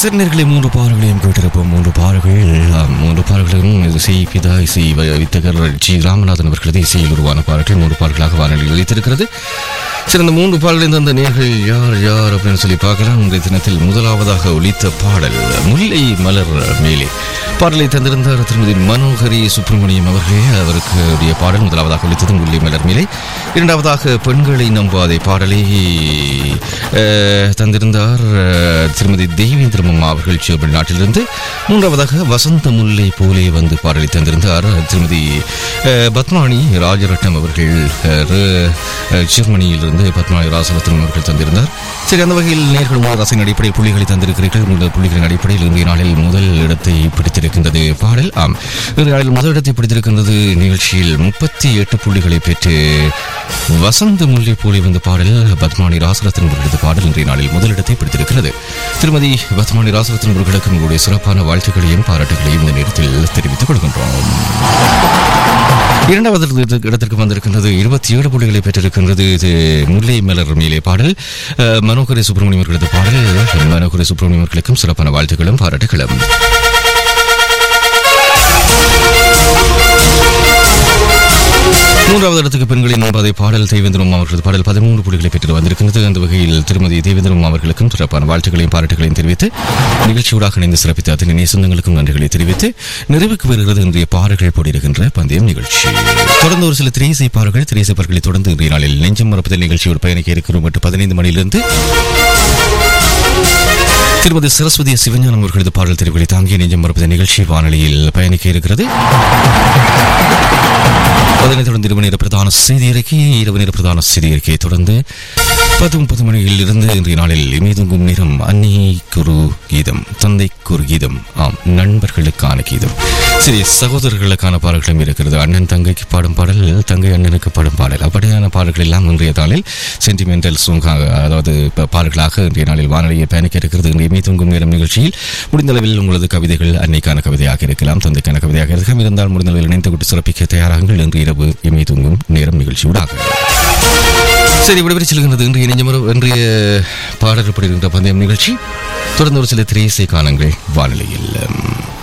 சிறுநீர்களை மூன்று பாடல்களையும் கேட்டிருப்போம் மூன்று பாடல்கள் ஆம், மூன்று பாடல்களும் இசை பிதா இசை வ- வித்தகர் ஜி ராமநாதன் அவர்களது இசையில் உருவான பாடல்கள் மூன்று பாடல்களாக வானொலியில் வைத்திருக்கிறது சிறந்த மூன்று பாடல்களின் தந்த நேர்கள் யார் யார் அப்படின்னு சொல்லி பார்க்கலாம் இன்றைய தினத்தில் முதலாவதாக ஒலித்த பாடல் முல்லை மலர் மேலே பாடலை தந்திருந்தார் திருமதி மனோகரி சுப்பிரமணியம் அவர்களே அவருக்கு உடைய பாடல் முதலாவதாக ஒலித்தது முல்லை மலர் மேலே இரண்டாவதாக பெண்களை நம்பாதே பாடலை அஹ், தந்திருந்தார் அஹ், திருமதி தேவேந்திரம் அம்மா அவர்கள் சிவபடி நாட்டிலிருந்து மூன்றாவதாக வசந்த முல்லை போலே வந்து பாடலை தந்திருந்தார் திருமதி அஹ், பத்மானி ராஜரட்னம் அவர்கள் அஹ், ர- அஹ், ஜெர்மனியிலிருந்து பத்மானி ராசரத்னம் அவர்கள் தந்திருந்தார் சரி அந்த வகையில் நேர்கள் உங்கள் ரசின் அடிப்படையில் புள்ளிகளை தந்திருக்கிறீர்கள் இந்த புள்ளிகளின் அடிப்படையில் இன்றைய நாளில் முதல் இடத்தை பிடித்திருக்கின்றது பாடல் ஆம் இன்றைய நாளில் முதல் இடத்தை பிடித்திருக்கின்றது நிகழ்ச்சியில் முப்பத்தி எட்டு புள்ளிகளை பெற்று வசந்த முல்லை போலி வந்த பாடல் பத்மானி ராசரத்னம் அவர்களது பாடல் இன்றைய நாளில் முதலிடத்தை பிடித்திருக்கிறது திருமதி பத்மானி ராசரத்னம் அவர்களுக்கு உங்களுடைய சிறப்பான வாழ்த்துக்களையும் பாராட்டுகளையும் இந்த நேரத்தில் தெரிவித்துக் கொள்கின்றோம் இரண்டாவது இடத்திற்கு- இடத்திற்கு வந்திருக்கின்றது இருபத்தி ஏழு புள்ளிகளை பெற்றிருக்கின்றது இது முல்லை மலர் மேலே பாடல் அஹ், மனோகரி சுப்பிரமணியம் அவர்களது பாடல் மனோகரி சுப்பிரமணியம் அவர்களுக்கும் சிறப்பான வாழ்த்துக்களும் பாராட்டுகளும் மூன்றாவது இடத்துக்கு பெண்களின் நம்பாதை பாடல் தேவேந்திரம் அவர்களது பாடல் பதிமூன்று புள்ளிகளை பெற்று வந்திருக்கிறது அந்த வகையில் திருமதி தேவேந்திரம் அவர்களுக்கும் சிறப்பான வாழ்த்துக்களையும் பாராட்டுகளையும் தெரிவித்து நிகழ்ச்சியூடாக இணைந்து சிறப்பித்த அத்தனை நேசந்தங்களுக்கும் நன்றிகளை தெரிவித்து நிறைவுக்கு வருகிறது இன்றைய பாடல்கள் போட்டிருக்கின்ற பந்தயம் நிகழ்ச்சி தொடர்ந்து ஒரு சில திரைசை பாடல்கள் திரைசை பாடல்களை தொடர்ந்து இன்றைய நாளில் நெஞ்சம் மரப்பதல் நிகழ்ச்சியோடு பயணிக்க இருக்கிறோம் மற்றும் பதினைந்து மணியிலிருந்து திருமதி சரஸ்வதி சிவஞானம் அவர்களது பாடல் தெரிவுகளை தாங்கிய நெஞ்சம் மரப்பத நிகழ்ச்சி வானொலியில் பயணிக்க இருக்கிறது அதனைத் தொடர்ந்து இரவு நேர பிரதான செய்தி அறிக்கை இரவு நேர பிரதான செய்தி அறிக்கையை தொடர்ந்து பத்து முப்பது மணியில் இருந்து இன்றைய நாளில் இமைதுங்கும் நேரம் அன்னை குரு கீதம் தந்தை குரு கீதம் ஆம் நண்பர்களுக்கான கீதம் சரி சகோதரர்களுக்கான பாடல்களும் இருக்கிறது அண்ணன் தங்கைக்கு பாடும் பாடல் தங்கை அண்ணனுக்கு பாடும் பாடல் அப்படியான பாடல்கள் எல்லாம் இன்றைய நாளில் சென்டிமெண்டல் சோங்காக அதாவது ப- பாடல்களாக இன்றைய நாளில் வானொலியை பயணிக்க இருக்கிறது இன்றைய இமைதுங்கும் நேரம் நிகழ்ச்சியில் முடிந்தளவில் உங்களது கவிதைகள் அன்னைக்கான கவிதையாக இருக்கலாம் தந்தைக்கான கவிதையாக இருக்கலாம் இருந்தால் முடிந்தளவில் இணைந்து கொண்டு சிறப்பிக்க தயாராகுங்கள் இன்று இரவு இமை தூங்கும் நேரம் நிகழ்ச்சியூடாக சரி விடுபடி செல்கின்றது இன்றைய நெஞ்சமரம் இன்றைய பாடல் படுகின்ற பந்தயம் நிகழ்ச்சி தொடர்ந்து ஒரு சில திரையிசை காணங்கள் வானிலையில்